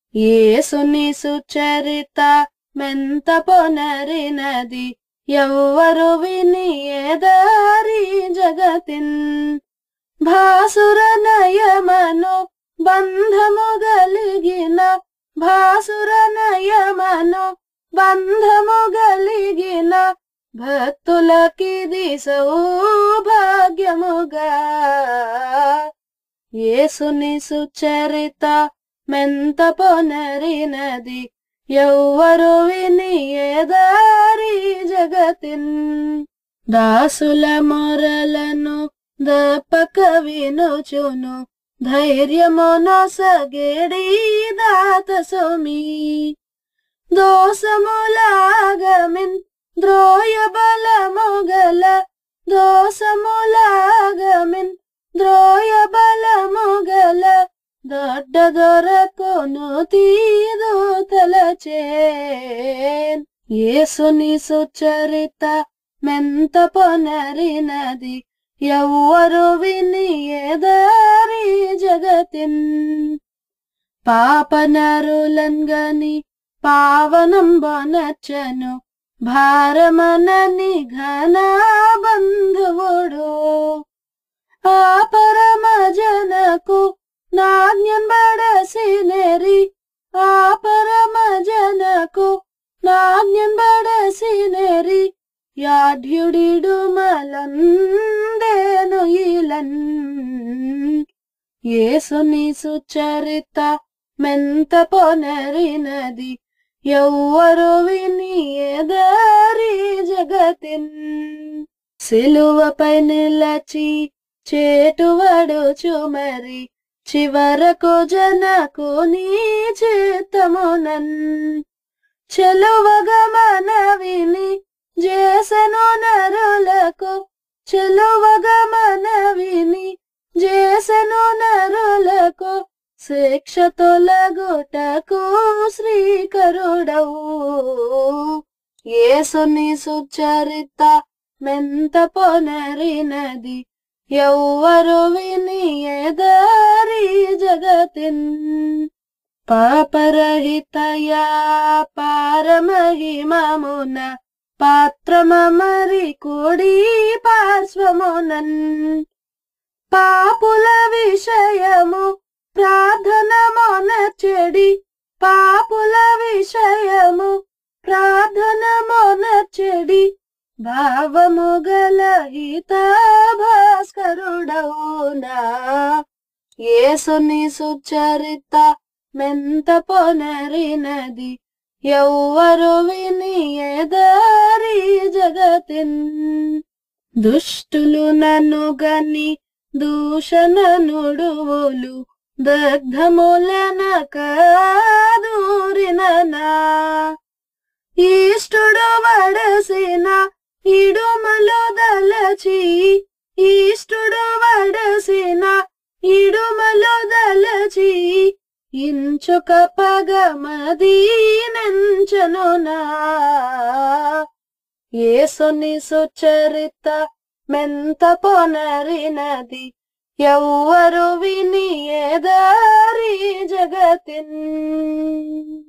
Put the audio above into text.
ఏసుని సుచరిత మెంత పొనరినది ఎవ్వరు విని ఏదారి జగతిన్ భాసుర నయమను బంధము గలిగిన భాసుర నయమను బంధము గలిగిన భక్తులకిది సౌభాగ్యముగా యేసుని సుచరిత మెంత పొనరినది ఎవ్వరు విని ఏదారి జగతిన్ దాసుల మొరలను దప్పక వినుచును ధైర్యమునొసగేడి దాత సుమి దోసములాగమిన్ ద్రోయ బలముగల దోసములాగమిన్ ద్రోయ బలముగల దొడ్డ దొరకొను తీదు తలచేన్ యేసుని సుచరిత మెంత పొనరినది ఎవ్వరు విని ఏదారి జగతిన్ పాపనరులంగని పావనం బొనచ్చను భారమనని ఘన బంధువుడు ఆ పరమ జనకు నాజ్ఞం బడసినరి ఆ పరమ జనకు నాజ్ఞం బడసినరి యాఢ్యుడిడు మలందేను ఇలన్ యేసుని సుచరిత మెంత పొనరినది ఎవ్వరు విని ఎదారి జగతిన్ సిలువపై నిలచి చేటువడుచు మరి చివరకు జనకు నీ చిత్తమునన్ చెలువగా మనవిని చేసను నరులకు చెలువగా మనవిని చేసను నరులకు శిక్ష తొలగుటకు శ్రీకరుడవు యేసుని సుచరిత మెంత పొనరినది ఎవ్వరు విని ఎదారి జగతిన్ పాపరహితయా పారమహిమమున పాత్రమ మరి కుడి పార్శ్వమునన్ పాపుల విషయము ప్రార్థన మొనచెడి పాపుల విషయము ప్రార్థన మొనచెడి భావము గల హిత భాస్కరుడవునా యేసుని సుచరిత మెంత పొనరినది ఎవ్వరు విని ఎదారి జగతిన్ దుష్టులు నన్ను గని దూషణ నుడువులు దగ్ధములన కాదూరిననా ఈష్టుడు వడసిన ఇడుమలు దలచి ఈష్టుడు వడసిన ఇడుమలు దలచి ఇంచుక పగమదీనంచనునా యేసుని సుచరిత మెంత పొనరినది ఎవ్వరు విని ఎదారి జగతిన్